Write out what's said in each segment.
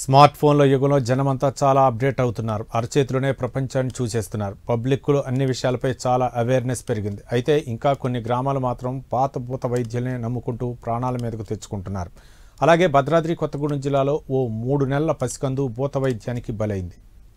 smart ఫోన్ల యుగంలో జనమంతా చాలా అప్డేట్ అవుతున్నారు అరచేతిలోనే ప్రపంచాన్ని చూసేస్తున్నారు పబ్లిక్లో అన్ని విషయాలపై చాలా అవేర్నెస్ పెరిగింది అయితే ఇంకా కొన్ని గ్రామాలు మాత్రం పాత పూత వైద్యుల్ని నమ్ముకుంటూ ప్రాణాల మీదకు తెచ్చుకుంటున్నారు అలాగే భద్రాద్రి కొత్తగూడెం జిల్లాలో ఓ మూడు నెలల పసికందు భూత వైద్యానికి బలైంది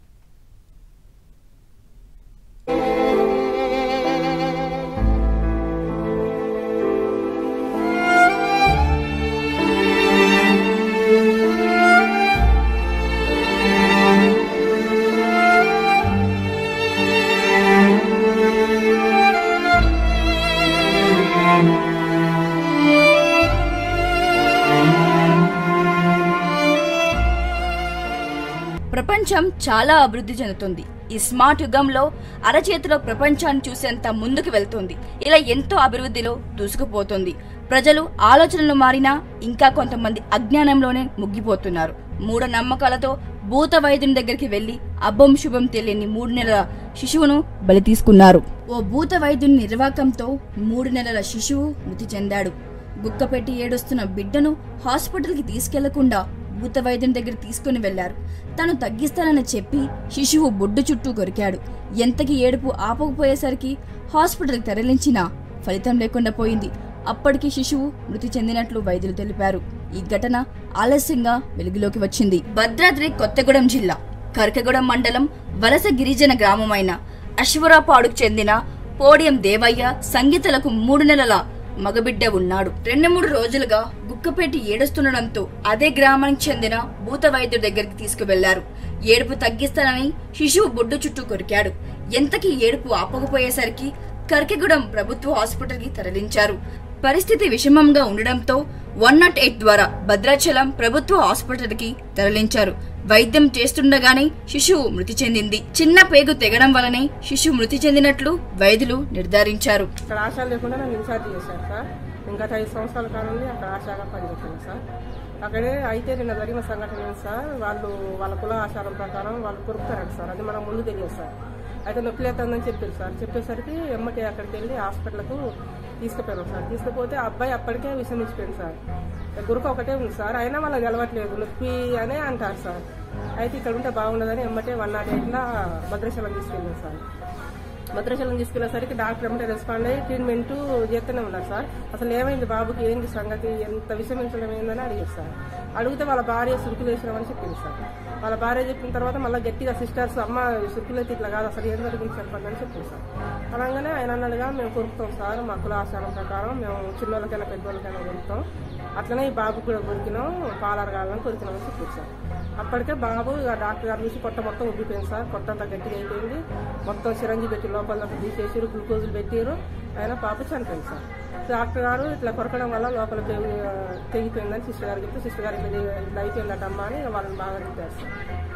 ప్రపంచం చాలా అభివృద్ధి చెందుతుంది ఈ స్మార్ట్ యుగంలో అరచేతిలో ప్రపంచాన్ని చూసేంత ముందుకు వెళ్తుంది ఇలా ఎంతో అభివృద్ధిలో దూసుకుపోతుంది ప్రజలు ఆలోచనలు మారినా ఇంకా కొంతమంది అజ్ఞానంలోనే ముగ్గిపోతున్నారు మూఢ నమ్మకాలతో భూత వైద్యుని దగ్గరికి వెళ్లి అబ్బం శుభం తెలియని మూడు నెలల శిశువును బలి తీసుకున్నారు ఓ భూత వైద్యుని నిర్వాకంతో మూడు నెలల శిశువు మృతి చెందాడు గుక్క పెట్టి ఏడుస్తున్న బిడ్డను హాస్పిటల్కి తీసుకెళ్లకుండా భూత వైద్యుని దగ్గర తీసుకుని వెళ్లారు తను తగ్గిస్తానని చెప్పి శిశువు బొడ్డు చుట్టూ కొరికాడు ఎంతకి ఏడుపు ఆపకపోయేసరికి హాస్పిటల్కి తరలించినా ఫలితం లేకుండా పోయింది అప్పటికి శిశువు మృతి చెందినట్లు వైద్యులు తెలిపారు ఈ ఘటన ఆలస్యంగా వెలుగులోకి వచ్చింది భద్రాద్రి కొత్తగూడెం జిల్లా కరకగూడెం మండలం వలస గిరిజన గ్రామమైన అశ్వరాపాడుకు చెందిన పోడియం దేవయ్య సంగీతలకు మూడు నెలల మగబిడ్డ ఉన్నాడు రెండు మూడు రోజులుగా గుక్కపెట్టి ఏడుస్తుండడంతో అదే గ్రామానికి చెందిన భూత వైద్యుడి దగ్గరికి తీసుకువెళ్లారు ఏడుపు తగ్గిస్తానని శిశువు బొడ్డు చుట్టూ కొరికాడు ఎంతకి ఏడుపు ఆపకపోయేసరికి కర్కిగూడెం ప్రభుత్వ హాస్పిటల్కి తరలించారు పరిస్థితి విషమంగా ఉండడంతో వన్ నాట్ ఎయిట్ ద్వారా భద్రాచలం ప్రభుత్వ హాస్పిటల్కి తరలించారు వైద్యం చేస్తుండగానే శిశువు మృతి చెందింది చిన్న పేగు తెగడం వలనే శిశువు మృతి చెందినట్లు వైద్యులు నిర్ధారించారు ఇక్కడ ఆశాలు లేకుండా నన్ను ఇన్ఛార్జ్ చేశారు సార్ నేను గత ఐదు సంవత్సరాల కాలం నుండి అక్కడ ఆశాగా పనిచేస్తాను సార్ అక్కడే అయితే నిన్న జరిగిన సంఘటన ఏంటి సార్ వాళ్ళు వాళ్ళ కుల ఆచారం ప్రకారం వాళ్ళు కొరుకుతారంట సార్ అది మనకు ముందు తెలియదు సార్ అయితే నొప్పి లేతుందని చెప్పారు సార్ చెప్పేసరికి ఎమ్మటి అక్కడికి వెళ్ళి హాస్పిటల్కు తీసుకుపోయాను సార్ తీసుకుపోతే ఆ అబ్బాయి అప్పటికే విషమించిపోయింది సార్ గురుక ఒకటే ఉంది సార్ అయినా వాళ్ళకి గెలవట్లేదు నొప్పి అనే అంటారు సార్ అయితే ఇక్కడ ఉంటే బాగుండదని ఎమ్మటే వన్ నాట్ ఎయిట్లో భద్రాచలం తీసుకెళ్ళాను సార్ భద్రాచలం తీసుకెళ్లేసరికి డాక్టర్ ఏమంటే రెస్పాండ్ అయ్యి ట్రీట్మెంట్ చేస్తూనే ఉన్నారు సార్ అసలు ఏమైంది బాబుకి ఏంటి సంగతి ఎంత విషమించడం ఏందని అడిగారు సార్ అడిగితే వాళ్ళ భార్య సురుకులు వేసినామని చెప్పింది సార్ వాళ్ళ భార్య చెప్పిన తర్వాత మళ్ళీ గట్టిగా సిస్టర్స్ అమ్మ సురుకులు అయితే ఇట్లా కాదు అసలు ఏం జరిగింది చెప్పండి అని చెప్పింది సార్ అలాగనే ఆయన అన్నట్టుగా మేము కొరుకుతాం సార్ మా కుల ఆచారం ప్రకారం మేము చిన్నోళ్ళకైనా పెద్దోళ్ళకైనా కొరుకుతాం అట్లనే ఈ బాబుకి కూడా కొరికినాం పాలరగాలని కొరికినామని చెప్పింది సార్ అప్పటికే బాబు ఇక డాక్టర్ గారు చూసి కొట్ట మొత్తం ఉబ్బిపోయింది సార్ కొట్ట అంతా గట్టిగా అయిపోయింది మొత్తం సిరంజి పెట్టి లోపల తీసేసారు గ్లూకోజులు పెట్టారు ఆయన పాప చనిపోయింది సార్ డాక్టర్ గారు ఇట్లా కొరకడం వల్ల లోపల తెగి తెగిపోయిందని సిస్టర్ గారికి చెప్తే సిస్టర్ గారు ఇట్లా ఇట్లా అయిపోయిందట అమ్మ అని ఇక వాళ్ళని బాగా తిట్టారు సార్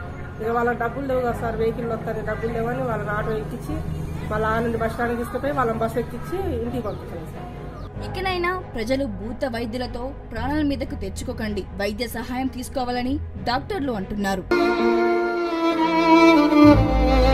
ఇక వాళ్ళ డబ్బులు లేవు కదా సార్ వెహికల్ వస్తారని డబ్బులు లేవని వాళ్ళని ఆటో ఎక్కించి వాళ్ళ ఆ నుండి బస్ స్టాండ్కి తీసుకుపోయి వాళ్ళని బస్సు ఎక్కించి ఇంటికి పంపించారు సార్ ఇకనైనా ప్రజలు భూత వైద్యులతో ప్రాణాల మీదకు తెచ్చుకోకండి వైద్య సహాయం తీసుకోవాలని డాక్టర్లు అంటున్నారు